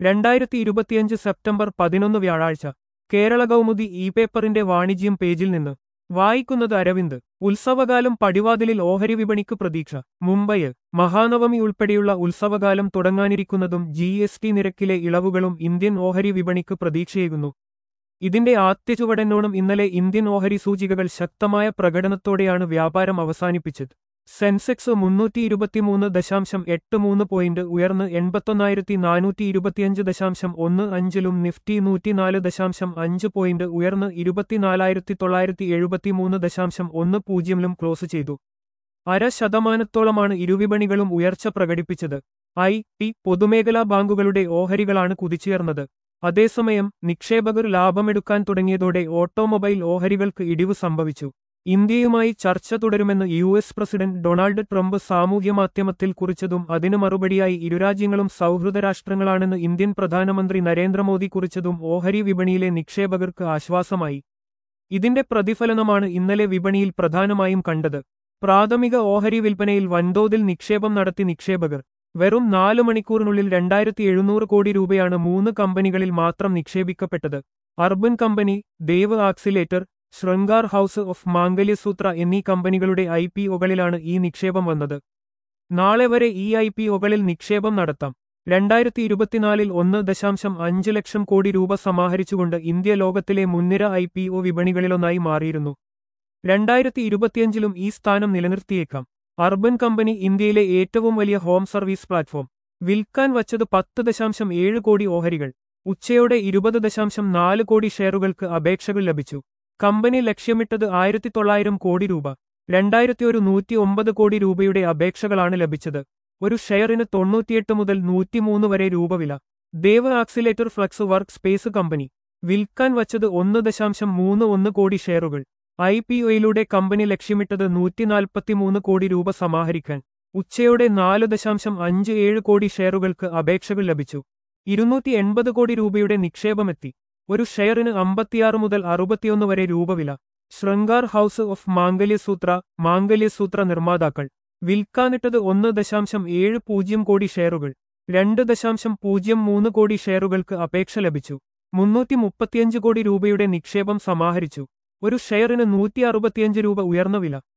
രണ്ടായിരത്തി ഇരുപത്തിയഞ്ച് സെപ്റ്റംബർ പതിനൊന്ന് വ്യാഴാഴ്ച കേരള കൗമുദി ഇ പേപ്പറിന്റെ വാണിജ്യം പേജിൽ നിന്ന് വായിക്കുന്നത് അരവിന്ദ് ഉത്സവകാലം പടിവാതിലിൽ ഓഹരി വിപണിക്ക് പ്രതീക്ഷ മുംബൈ മഹാനവമി ഉൾപ്പെടെയുള്ള ഉത്സവകാലം തുടങ്ങാനിരിക്കുന്നതും ജി എസ് ടി നിരക്കിലെ ഇളവുകളും ഇന്ത്യൻ ഓഹരി വിപണിക്ക് പ്രതീക്ഷയേകുന്നു ഇതിന്റെ ആദ്യചുവടെന്നോണം ഇന്നലെ ഇന്ത്യൻ ഓഹരി സൂചികകൾ ശക്തമായ പ്രകടനത്തോടെയാണ് വ്യാപാരം അവസാനിപ്പിച്ചത് സെൻസെക്സ് മുന്നൂറ്റി ഇരുപത്തിമൂന്ന് ദശാംശം എട്ട് മൂന്ന് പോയിന്റ് ഉയർന്ന് എൺപത്തൊന്നായിരത്തി നാനൂറ്റി ഇരുപത്തിയഞ്ച് ദശാംശം ഒന്ന് അഞ്ചിലും നിഫ്റ്റി നൂറ്റിനാല് ദശാംശം അഞ്ച് പോയിന്റ് ഉയർന്ന് ഇരുപത്തിനാലായിരത്തി തൊള്ളായിരത്തി എഴുപത്തിമൂന്ന് ദശാംശം ഒന്ന് പൂജ്യമിലും ക്ലോസ് ചെയ്തു അര ശതമാനത്തോളമാണ് ഇരുവിപണികളും ഉയർച്ച പ്രകടിപ്പിച്ചത് ഐ ടി പൊതുമേഖലാ ബാങ്കുകളുടെ ഓഹരികളാണ് കുതിച്ചുയർന്നത് അതേസമയം നിക്ഷേപകർ ലാഭമെടുക്കാൻ തുടങ്ങിയതോടെ ഓട്ടോമൊബൈൽ ഓഹരികൾക്ക് ഇടിവ് സംഭവിച്ചു ഇന്ത്യയുമായി ചർച്ച തുടരുമെന്ന് U S president Donald Trump സാമൂഹ്യമാധ്യമത്തിൽ കുറിച്ചതും അതിനു മറുപടിയായി ഇരുരാജ്യങ്ങളും സൗഹൃദ രാഷ്ട്രങ്ങളാണെന്ന് ഇന്ത്യൻ പ്രധാനമന്ത്രി നരേന്ദ്രമോദി കുറിച്ചതും ഓഹരി വിപണിയിലെ നിക്ഷേപകർക്ക് ആശ്വാസമായി ഇതിന്റെ പ്രതിഫലനമാണ് ഇന്നലെ വിപണിയിൽ പ്രധാനമായും കണ്ടത് പ്രാഥമിക ഓഹരി വിൽപ്പനയിൽ വൻതോതിൽ നിക്ഷേപം നടത്തി നിക്ഷേപകർ വെറും നാല് മണിക്കൂറിനുള്ളിൽ രണ്ടായിരത്തി എഴുന്നൂറ് കോടി രൂപയാണ് മൂന്ന് കമ്പനികളിൽ മാത്രം നിക്ഷേപിക്കപ്പെട്ടത് Urban Company Dev Accelerator Shringar House of Mangalyasutra എന്നീ കമ്പനികളുടെ ഐ പി ഒകളിലാണ് ഈ നിക്ഷേപം വന്നത് നാളെ വരെ ഈ ഐ പി ഒകളിൽ നിക്ഷേപം നടത്താം രണ്ടായിരത്തി ഇരുപത്തിനാലിൽ ഒന്ന് ദശാംശം അഞ്ച് ലക്ഷം കോടി രൂപ സമാഹരിച്ചുകൊണ്ട് ഇന്ത്യ ലോകത്തിലെ മുൻനിര ഐ പി ഒ വിപണികളിലൊന്നായി മാറിയിരുന്നു രണ്ടായിരത്തി ഇരുപത്തിയഞ്ചിലും ഈ സ്ഥാനം നിലനിർത്തിയേക്കാം അർബൻ കമ്പനി ഇന്ത്യയിലെ ഏറ്റവും വലിയ ഹോം സർവീസ് പ്ലാറ്റ്ഫോം വിൽക്കാൻ വച്ചത് പത്ത് ദശാംശം ഏഴ് കോടി ഓഹരികൾ ഉച്ചയോടെ ഇരുപത് ദശാംശം നാല് കോടി ഷെയറുകൾക്ക് അപേക്ഷകൾ ലഭിച്ചു കമ്പനി ലക്ഷ്യമിട്ടത് ആയിരത്തി തൊള്ളായിരം കോടി രൂപ രണ്ടായിരത്തി ഒരു നൂറ്റി ഒമ്പത് കോടി രൂപയുടെ അപേക്ഷകളാണ് ലഭിച്ചത് ഒരു ഷെയറിന് തൊണ്ണൂറ്റിയെട്ട് മുതൽ നൂറ്റിമൂന്ന് വരെ രൂപ വില Dev accelerator flex work space company വിൽക്കാൻ വച്ചത് ഒന്ന് ദശാംശം മൂന്ന് ഒന്ന് കോടി ഷെയറുകൾ ഐ പി ഒയിലൂടെ കമ്പനി ലക്ഷ്യമിട്ടത് നൂറ്റിനാൽപ്പത്തിമൂന്ന് കോടി രൂപ സമാഹരിക്കാൻ ഉച്ചയോടെ നാല് ദശാംശം അഞ്ച് ഏഴ് കോടി ഷെയറുകൾക്ക് അപേക്ഷകൾ ലഭിച്ചു ഇരുന്നൂറ്റി എൺപത് കോടി രൂപയുടെ നിക്ഷേപമെത്തി ഒരു ഷെയറിന് അമ്പത്തിയാറ് മുതൽ അറുപത്തിയൊന്ന് വരെ രൂപ വില ശൃംഗാർ ഹൌസ് ഓഫ് മാംഗല്യസൂത്ര മാംഗല്യസൂത്ര നിർമ്മാതാക്കൾ വിൽക്കാനിട്ടത് ഒന്ന് ദശാംശം ഏഴ് പൂജ്യം കോടി ഷെയറുകൾ രണ്ട് ദശാംശം പൂജ്യം മൂന്ന് കോടി ഷെയറുകൾക്ക് അപേക്ഷ ലഭിച്ചു മുന്നൂറ്റി മുപ്പത്തിയഞ്ച് കോടി രൂപയുടെ നിക്ഷേപം സമാഹരിച്ചു ഒരു ഷെയറിന് നൂറ്റി അറുപത്തിയഞ്ച് രൂപ ഉയർന്ന വില